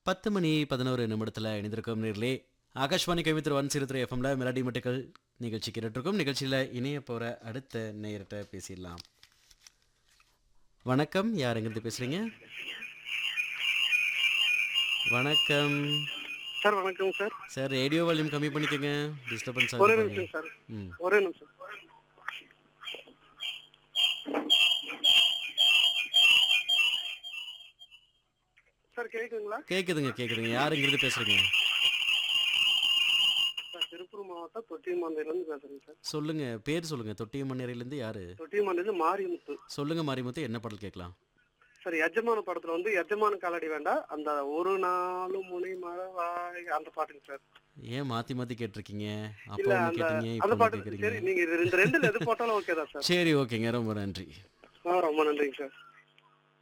பத்து மணி பதினோரு நிமிடத்தில் இணைந்திருக்கும் நேர்களே ஆகாஷ்வாணி கவித்திரு ஒன் சிறு த்ரீ எஃப்எம்ல மெலடி மட்டுக்கள் நிகழ்ச்சி கேட்டுட்ருக்கோம் நிகழ்ச்சியில் இணைய போகிற அடுத்த நேரத்தை பேசிடலாம் வணக்கம் யார் எங்கிருந்து பேசுகிறீங்க வணக்கம் சார் வணக்கம் சார் சார் ரேடியோ வால்யூம் கம்மி பண்ணிக்கோங்க டிஸ்டர்பன்ஸ் ஒரே ஆகுது நிமிஷம் சார் ம் ஒரே நிமிஷம் சார் கேக்குங்களா கேட்குதுங்க கேட்குதுங்க யார் எங்கிருந்து பேசுகிறீங்க சார் திருப்பூர் மாவட்டம் தொட்டியமாந்தையிலேருந்து பேசுறேங்க சார் சொல்லுங்க பேர் சொல்லுங்க தொட்டியம்மன்னேரியிலேருந்து யாரு தொட்டியமாந்தையில மாரியமுத்து சொல்லுங்க மாரிமுத்து என்ன பாடல் கேட்கலாம் சார் எஜமான படத்துல வந்து எஜமான காலடி வேண்டாம் அந்த ஒரு நாளும் முனை மழை வாய் அந்த பாட்டுங்க சார் ஏன் மாத்தி மாத்தி கேட்டிருக்கீங்க அப்போ இல்ல ஒன்று அந்த கேட்டீங்க அந்த இப்போ பாட்டு கேட்குறீங்க சரி நீங்க இது இந்த ரெண்டுல எது போட்டாலும் ஓகே தான் சார் சரி ஓகேங்க ரொம்ப நன்றி ஆ ரொம்ப நன்றிங்க சார்